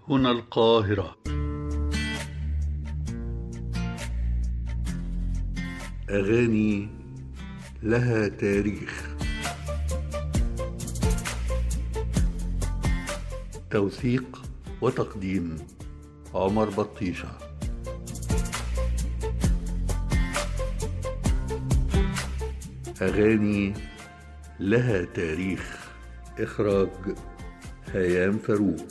هنا القاهرة أغاني لها تاريخ توثيق وتقديم عمر بطيشة أغاني لها تاريخ إخراج هيام فاروق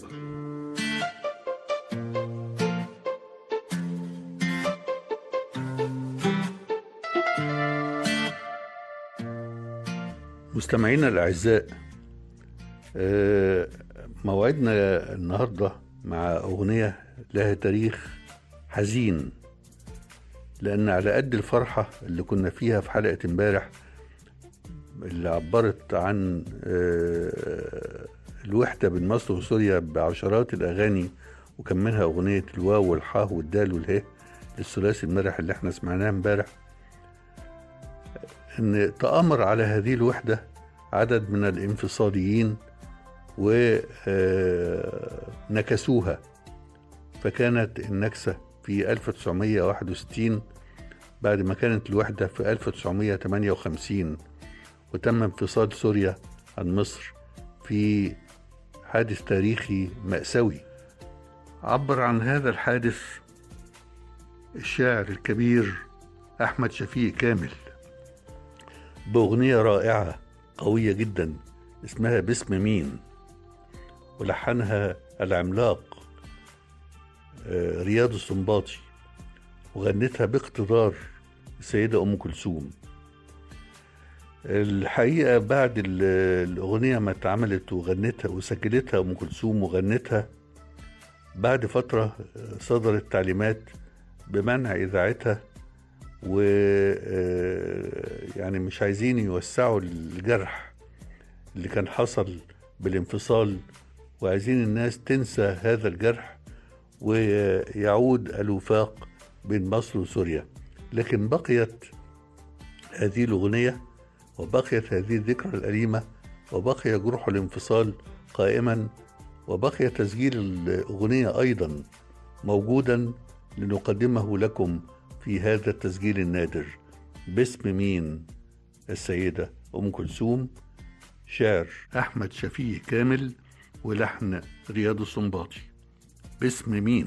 مستمعينا الأعزاء آه، موعدنا النهاردة مع أغنية لها تاريخ حزين لأن على قد الفرحة اللي كنا فيها في حلقة امبارح اللي عبرت عن آه، الوحدة بين مصر وسوريا بعشرات الأغاني وكان منها أغنية الواو والحاء والدال والهاء للثلاثي المرح اللي احنا سمعناه امبارح ان تآمر على هذه الوحدة عدد من الانفصاليين ونكسوها فكانت النكسة في 1961 بعد ما كانت الوحدة في 1958 وتم انفصال سوريا عن مصر في حادث تاريخي مأساوي عبر عن هذا الحادث الشاعر الكبير أحمد شفيق كامل بأغنية رائعة قوية جدا اسمها باسم مين ولحنها العملاق آه، رياض السنباطي وغنتها باقتدار السيدة أم كلثوم الحقيقة بعد ال- الأغنية ما اتعملت وغنتها وسجلتها أم كلثوم وغنتها بعد فترة آه، صدرت تعليمات بمنع إذاعتها و آه، يعني مش عايزين يوسعوا الجرح اللي كان حصل بالانفصال وعايزين الناس تنسى هذا الجرح ويعود الوفاق بين مصر وسوريا لكن بقيت هذه الأغنية وبقيت هذه الذكرى الأليمة وبقي جرح الانفصال قائما وبقي تسجيل الأغنية أيضا موجودا لنقدمه لكم في هذا التسجيل النادر باسم مين السيدة أم كلثوم شعر أحمد شفيق كامل ولحن رياض السنباطي باسم مين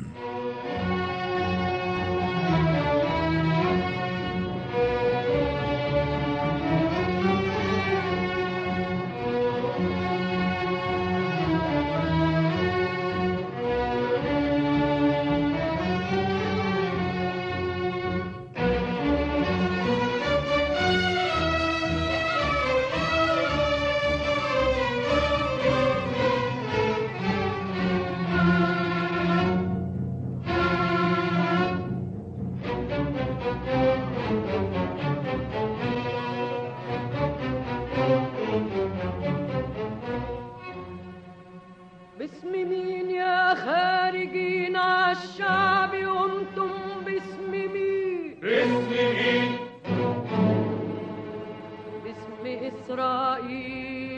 باسم مين يا خارجين عالشعب قمتم باسم مين باسم مين باسم إسرائيل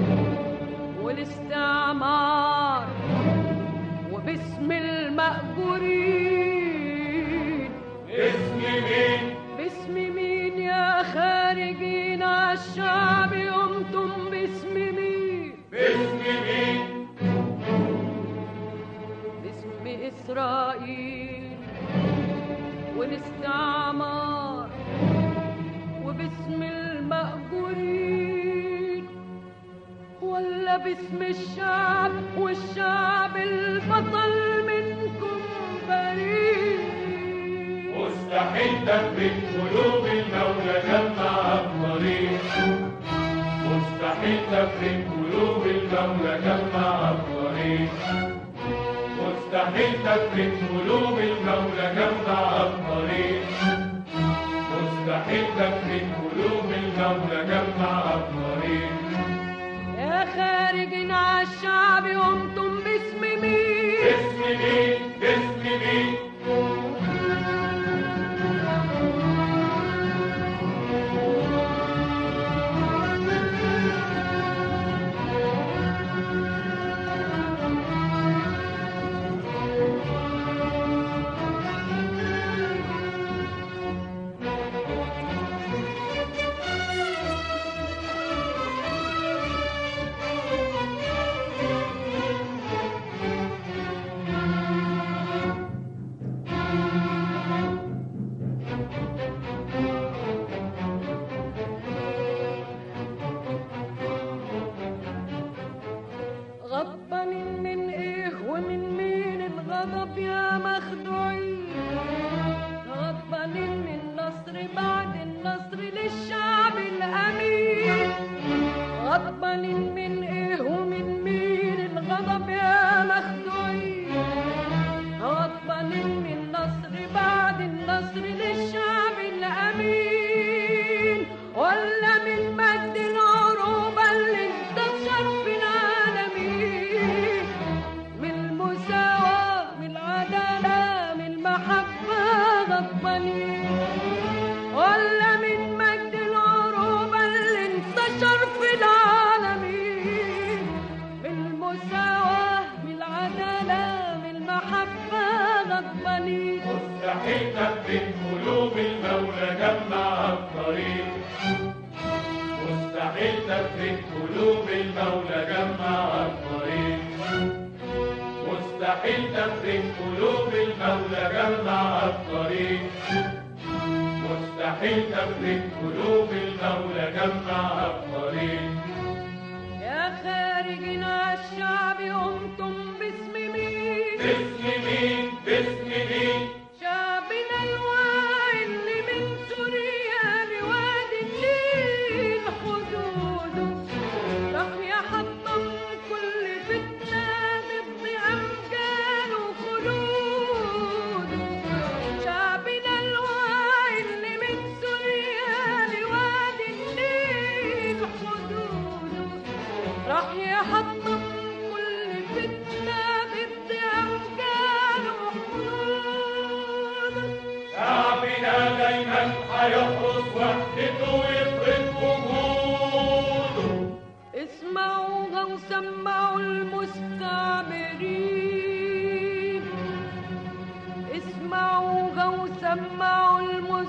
والاستعمار وباسم المأجورين باسم مين باسم مين يا خارجين عالشعب قمتم باسم مين باسم مين باسم إسرائيل والاستعمار وباسم المأجورين ولا باسم الشعب والشعب البطل منكم بريء مستحيل تفرق قلوب المولى جمع الطريق مستحيل تفرق قلوب المولى جمع الطريق مستحيل تفرق قلوب المولى جمع الطريق مستحيل تفرق قلوب المولى جمع الطريق يا خارجين عالشعب قمتم باسم مين باسم مين باسم مين الغضب يا مخدوعين غضبانين من النصر بعد النصر للشعب الأمين غضبانين من إيه ومن مين الغضب يا مخدوعين غضبانين من النصر بعد النصر للشعب الأمين ولا من مجد العروبة اللي انتشر في العالمين من المساواة من العدالة من المحبة غضبانين ولا من مجد العروبة اللي انتشر في العالمين من المساواة من العدالة من المحبة غضبانين مستحيل تفرق قلوب المولى جمع الطريق مستحيل تفرق قلوب المولى جمع الطريق مستحيل تفرق قلوب المولى جمع الطريق مستحيل تفرق قلوب المولى جمع الطريق يا خارجين عالشعب قمتم باسم مين باسم مين باسم مين شعبنا الواعي اللي من سوريا لوادي النيل حدوده راح يحطم كل فتنة ضد أمجاد وخلوده شعبنا الواعي اللي من سوريا لوادي النيل حدوده راح يحطم كل فتنة ضد أمجاد وخلوده شعبنا دايما هيحرس وحدته ويفرض وجوده اسمعوها وسمعوا المستعمرين اسمعوها وسمعوا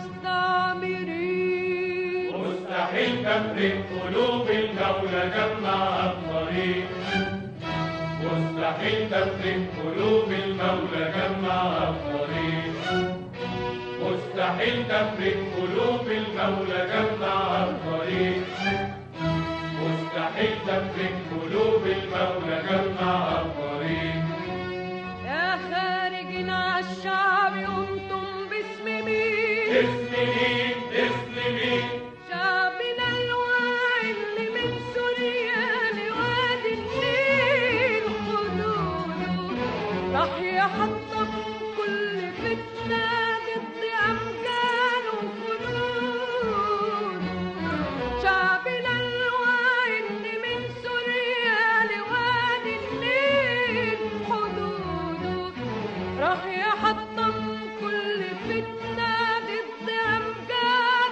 المستعمرين مستحيل تفرق قلوب الدولة جمع الطريق مستحيل تفرق قلوب المولى جمع الطريق مستحيل تفرق قلوب المولى جمع الطريق مستحيل تفرق قلوب المولى جمع الطريق يا خارجين عالشعب قمتم باسم مين اسم مين اسم مين شعبنا الواعي اللي من سوريا لوادي النيل حدوده راح يحطم كل فتنة ضد أمجاد وخلود شعبنا الواعي اللي من سوريا لوادي النيل حدوده راح يحطم كل فتنة ضد أمجاد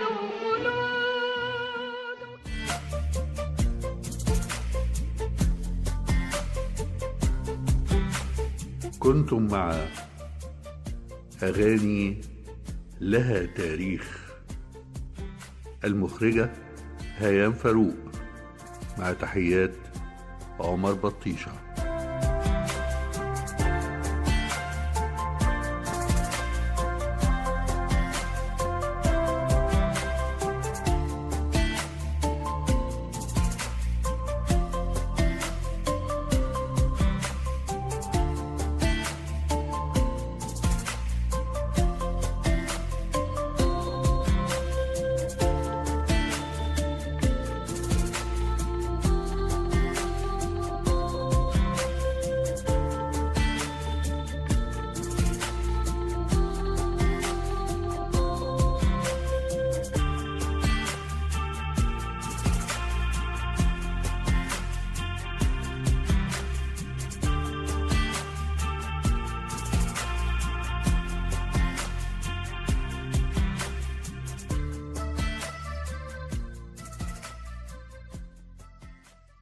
وخلود كنتم مع أغاني لها تاريخ المخرجة هيام فاروق مع تحيات عمر بطيشه